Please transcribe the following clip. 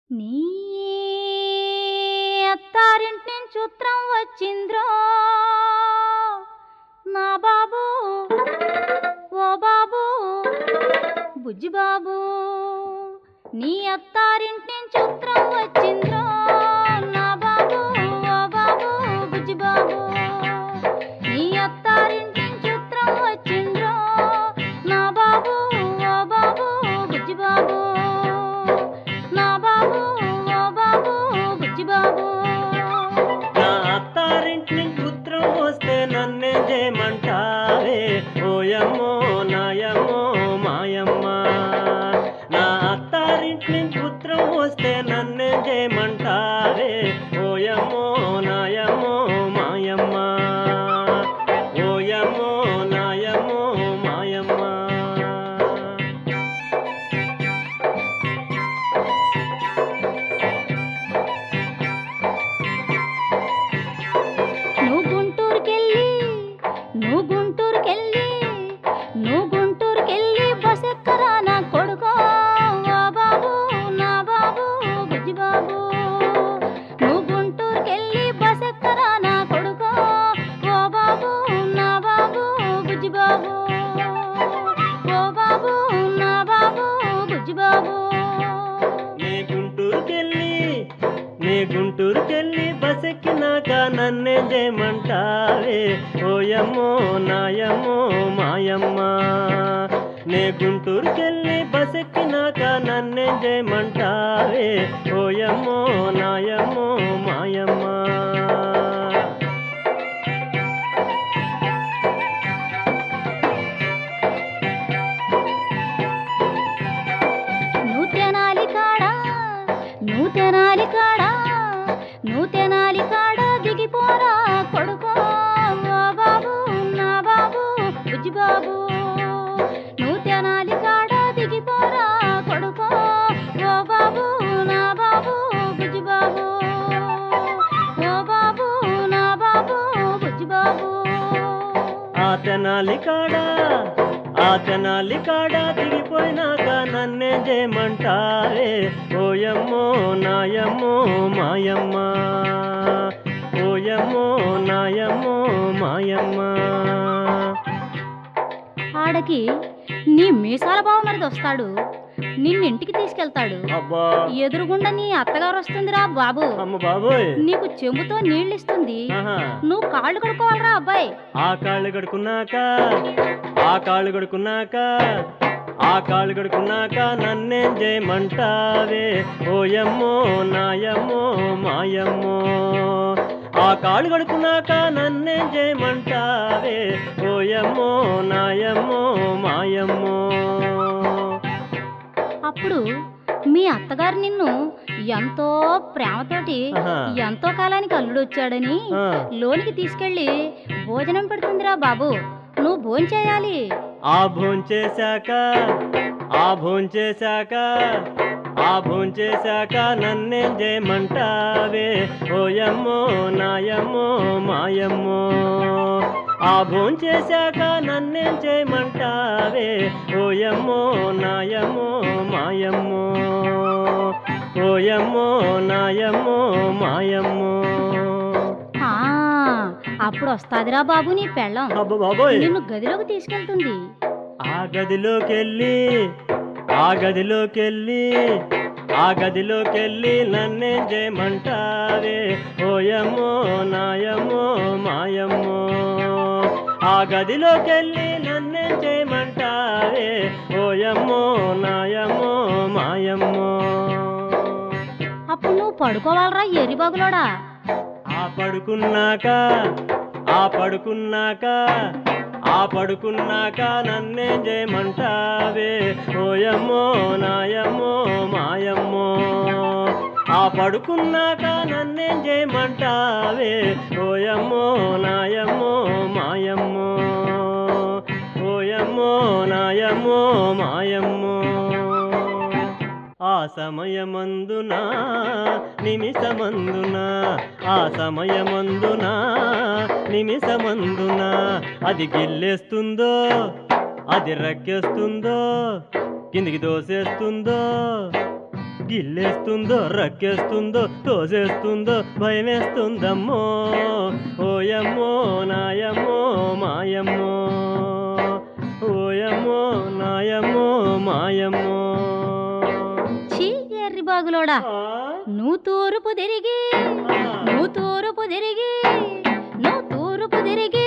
నీ అత్తారింటి నుంచి ఉత్తరం వచ్చింద్రో నా బాబు ఓ బాబు బుజ్జి బాబు నీ అత్తారింటి నుంచి ఉత్తరం వచ్చింద్రో నా బాబు ఓ బాబు బుజ్జి బాబు నీ అత్తారింటి నుంచి ఉత్తరం వచ్చింద్రో నా బాబు ఓ బాబు బుజ్జి బాబు నా బాబు ఓ బాబు బుజ్జి బాబు నా అత్తారింటి నుంచి ఉత్తరం వస్తే నన్నే చేయమంటావే ఓయమ్మో నాయమ్మో మాయమ్మ నా అత్తారింటి నుంచి ఉత్తరం వస్తే నన్నే చేయమంటావే ఓయమ్మో నాయమ్మో మాయమ్మ ఓయమ్మో నాయమ్మో మాయమ్మ నువ్వు గుంటూరుకెళ్ళి నువ్వు గుంటూరుకెళ్ళి నువ్వు గుంటూరుకెళ్ళి బస్ ఎక్కరా నా కొడుకో ఓ బాబు నా బాబు బుజ్జి బాబు నువ్వు గుంటూరుకెళ్ళి బస్ ఎక్కరా నా కొడుకో ఓ బాబు నా బాబు బుజ్జి బాబు ఓ బాబు నా బాబు బుజ్జి బాబు నీ గుంటూరుకెళ్ళి నీ గుంటూరుకెళ్ళి బస్ ఎక్కినాక నన్నే చేయమంటావే ఓయమ్మో నాయమ్మో మాయమ్మ నీ గుంటూరుకెళ్ళి బస్ ఎక్కినాక నన్నే చేయమంటావే ఓయమ్మో నాయమ్మో మాయమ్మ నువ్వు తెనాలి కాడా నువ్వు తెనాలి కాడా నువ్వు తెనాలి కాడా దిగిపోరా కొడుకో ఓ బాబు నా బాబు బుజ్జి బాబు నువ్వు తెనాలి కాడా దిగిపోరా కొడుకో ఓ బాబు నా బాబు బుజ్జి బాబు ఓ బాబు నా బాబు బుజ్జి బాబు ఆ తెనాలి కాడా ఆ తెనాలి కాడా దిగిపోయినాక నన్నే చేయమంటారే ఓయమ్మో నాయమ్మో మాయమ్మ ఓయమ్మో నాయమ్మో మాయమ్మ ఆడకి నీ మీసాల బావ మరిది వస్తాడు నిన్నింటికి తీసుకెళ్తాడు అబ్బా ఎదురుగుండా నీ అత్తగారు వస్తుందిరా బాబు అమ్మ బాబోయ్ నీకు చెంబుతో నీళ్ళిస్తుంది ఆహా నువ్వు కాళ్ళు కడుక్కోవాలరా అబ్బాయి ఆ కాళ్ళు కడుకున్నాక ఆ కాళ్ళు కడుకున్నాక ఆ కాళ్ళు కడుకున్నాక నన్నేం చేయమంటావే ఓయమ్మో నాయమ్మో మాయమ్మో ఆ కాళ్ళు కడుకున్నాక నన్నేం చేయమంటావే ఓయమ్మో నాయమ్మో మాయమ్మో అప్పుడు మీ అత్తగారు నిన్ను ఎంతో ప్రేమతోటి ఆహా. ఎంతో కాలానికి అల్లుడు వచ్చాడని ఆ, లోనికి తీసుకెళ్ళి భోజనం పెడుతుందిరా బాబు నువ్వు భోంచేయాలి ఆ భోంచేశాక ఆ భోంచేశాక ఆ భోంచేశాక నన్నేం చేయమంటావే ఓయమ్మో నాయమ్మో మాయమ్మో ఆ భోంచేశాక నన్నేం చేయమంటావే ఓయమ్మో నాయమ్మో మాయమ్మో ఓయమ్మో నాయమ్మో మాయమ్మో ఆ అప్పుడు వస్తాదిరా బాబు నీ పెళ్ళం అబ్బ బాబోయ్ నిన్ను గదిలోకి తీసుకెళ్తుంది ఆ గదిలోకెళ్ళి ఆ గదిలోకెళ్ళి ఆ గదిలోకెళ్ళి నన్నేం చేయమంటావే ఓయమ్మో నాయమ్మో మాయమ్మో ఆ గదిలోకెళ్ళి నన్నేం చేయమంటావే ఓయమ్మో నాయమ్మో మాయమ్మో అప్పుడు నువ్వు పడుకోవాలరా ఎరిబాగులోడా ఆ పడుకున్నాక ఆ పడుకున్నాక ఆ పడుకున్నాక నన్నేం చేయమంటావే ఓయమ్మో నాయమ్మో మాయమ్మో ఆ పడుకున్నాక నన్నేం చేయమంటావే ఓయమ్మో నాయమ్మో మాయమ్మో ఓయమ్మో నాయమ్మో మాయమ్మో ఆ సమయమందున నిమిషమందున ఆ సమయమందున నిమిషమందున అది గిల్లేస్తుందో అది రక్కేస్తుందో కిందికి దోసేస్తుందో గిల్లేస్తుందో రక్కేస్తుందో తోసేస్తుందో భయమేస్తుందమ్మో ఓయమ్మో నాయమ్మో మాయమ్మో ఓయమ్మో నాయమ్మో మాయమ్మో ఛీ ఎర్రి బాగులోడా ఆ, నువ్వు తూర్పు తిరిగి ఆ. నువ్వు తూర్పు తిరిగి నువ్వు తూర్పు తిరిగి